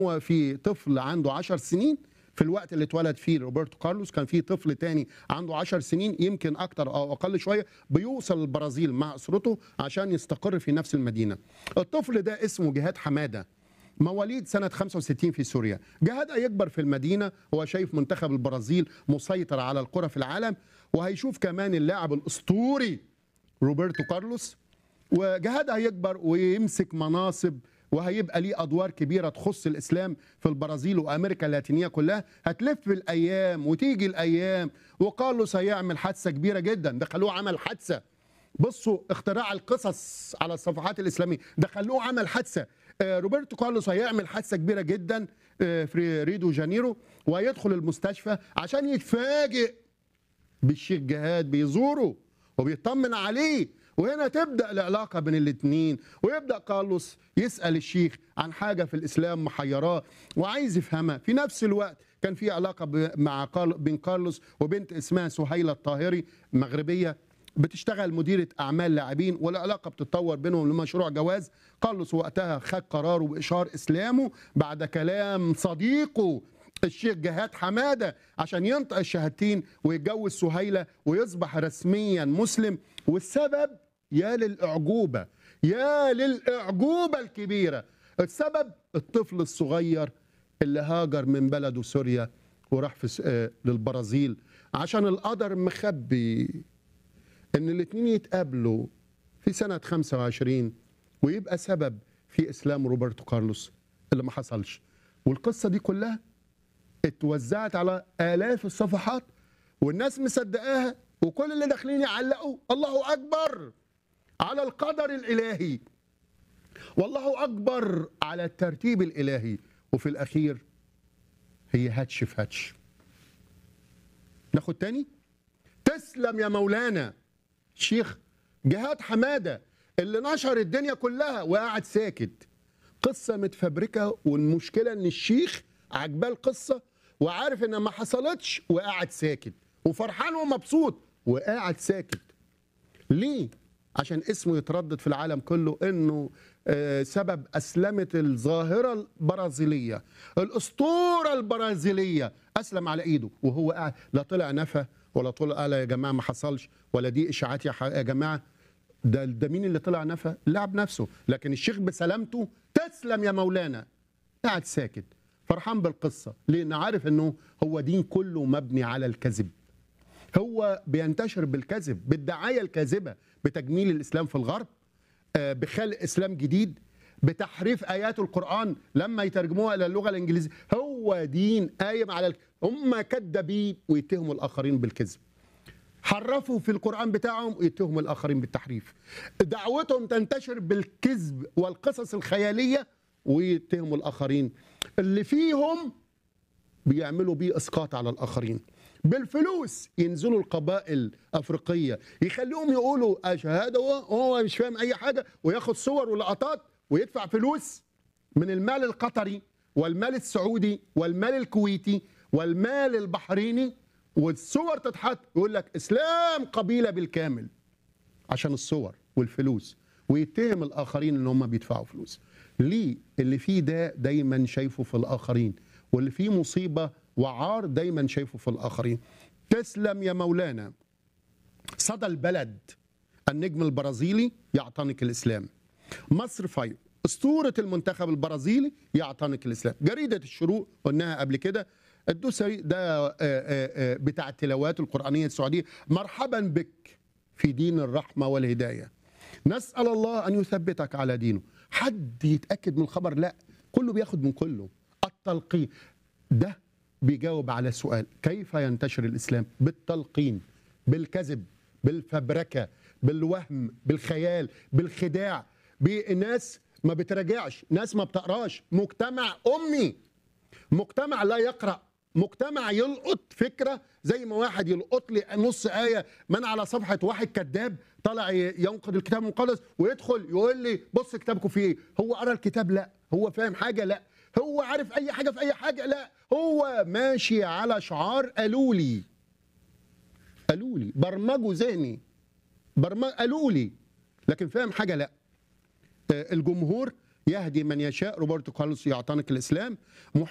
هو في طفل عنده 10 سنين في الوقت اللي اتولد فيه روبرتو كارلوس كان في طفل تاني عنده 10 سنين يمكن اكتر او اقل شويه بيوصل البرازيل مع اسرته عشان يستقر في نفس المدينه. الطفل ده اسمه جهاد حماده مواليد سنة 65 في سوريا جهاد هيكبر في المدينة هو شايف منتخب البرازيل مسيطر على الكرة في العالم وهيشوف كمان اللاعب الأسطوري روبرتو كارلوس وجهاد هيكبر ويمسك مناصب وهيبقى ليه ادوار كبيره تخص الاسلام في البرازيل وامريكا اللاتينيه كلها هتلف الايام وتيجي الايام وكارلوس هيعمل حادثه كبيره جدا ده خلوه عمل حادثه بصوا اختراع القصص على الصفحات الاسلاميه ده خلوه عمل حادثه آه، روبرتو كارلوس هيعمل حادثه كبيره جدا آه، في ريو جانيرو وهيدخل المستشفى عشان يتفاجئ بالشيخ جهاد بيزوره وبيطمن عليه وهنا تبدا العلاقه بين الاثنين ويبدا كارلوس يسال الشيخ عن حاجه في الاسلام محيراه وعايز يفهمها في نفس الوقت كان في علاقه ب- مع كارل بين كارلوس وبنت اسمها سهيله الطاهري مغربيه بتشتغل مديرة أعمال لاعبين والعلاقة بتتطور بينهم لمشروع جواز كارلوس وقتها خد قراره بإشهار إسلامه بعد كلام صديقه الشيخ جهاد حماده عشان ينطق الشهادتين ويتجوز سهيله ويصبح رسميا مسلم والسبب يا للاعجوبه يا للاعجوبه الكبيره السبب الطفل الصغير اللي هاجر من بلده سوريا وراح في س- آه، للبرازيل عشان القدر مخبي ان الاثنين يتقابلوا في سنه 25 ويبقى سبب في اسلام روبرتو كارلوس اللي ما حصلش والقصه دي كلها اتوزعت على آلاف الصفحات والناس مصدقاها وكل اللي داخلين يعلقوا الله أكبر على القدر الإلهي والله أكبر على الترتيب الإلهي وفي الأخير هي هاتش في هاتش ناخد تاني تسلم يا مولانا شيخ جهاد حمادة اللي نشر الدنيا كلها وقاعد ساكت قصة متفبركة والمشكلة ان الشيخ عجباه القصة وعارف انها ما حصلتش وقاعد ساكت وفرحان ومبسوط وقاعد ساكت ليه؟ عشان اسمه يتردد في العالم كله انه آه، سبب اسلمه الظاهره البرازيليه الاسطوره البرازيليه اسلم على ايده وهو قاعد لا طلع نفى ولا طلع قال يا جماعه ما حصلش ولا دي اشاعات يا ح- يا جماعه ده ده مين اللي طلع نفى؟ اللاعب نفسه لكن الشيخ بسلامته تسلم يا مولانا قاعد ساكت فرحان بالقصه لان عارف انه هو دين كله مبني على الكذب هو بينتشر بالكذب بالدعايه الكاذبه بتجميل الاسلام في الغرب آه، بخلق اسلام جديد بتحريف ايات القران لما يترجموها الى اللغه الانجليزيه هو دين قايم على الك... هم كذابين ويتهموا الاخرين بالكذب حرفوا في القرآن بتاعهم ويتهموا الآخرين بالتحريف دعوتهم تنتشر بالكذب والقصص الخيالية ويتهموا الآخرين اللي فيهم بيعملوا بيه اسقاط على الاخرين بالفلوس ينزلوا القبائل افريقيه يخليهم يقولوا شهاده وهو مش فاهم اي حاجه وياخد صور ولقطات ويدفع فلوس من المال القطري والمال السعودي والمال الكويتي والمال البحريني والصور تتحط يقول لك اسلام قبيله بالكامل عشان الصور والفلوس ويتهم الاخرين ان هم بيدفعوا فلوس ليه اللي فيه ده دايما شايفه في الاخرين واللي فيه مصيبه وعار دايما شايفه في الاخرين تسلم يا مولانا صدى البلد النجم البرازيلي يعتنق الاسلام مصر فاير اسطوره المنتخب البرازيلي يعتنق الاسلام جريده الشروق قلناها قبل كده الدوسري ده آه، آه، آه، بتاع التلاوات القرانيه السعوديه مرحبا بك في دين الرحمه والهدايه نسال الله ان يثبتك على دينه حد يتاكد من الخبر لا كله بياخد من كله التلقين ده بيجاوب على سؤال كيف ينتشر الاسلام بالتلقين بالكذب بالفبركه بالوهم بالخيال بالخداع بناس ما بتراجعش ناس ما بتقراش مجتمع امي مجتمع لا يقرا مجتمع يلقط فكره زي ما واحد يلقط لي نص ايه من على صفحه واحد كذاب طالع ي- ينقد الكتاب المقدس ويدخل يقول لي بص كتابكم فيه ايه هو قرا الكتاب لا هو فاهم حاجه لا هو عارف اي حاجه في اي حاجه لا هو ماشي على شعار قالوا لي قالوا لي برمجوا ذهني برمج قالوا لي لكن فاهم حاجه لا آه، الجمهور يهدي من يشاء روبرتو كارلوس يعتنق الاسلام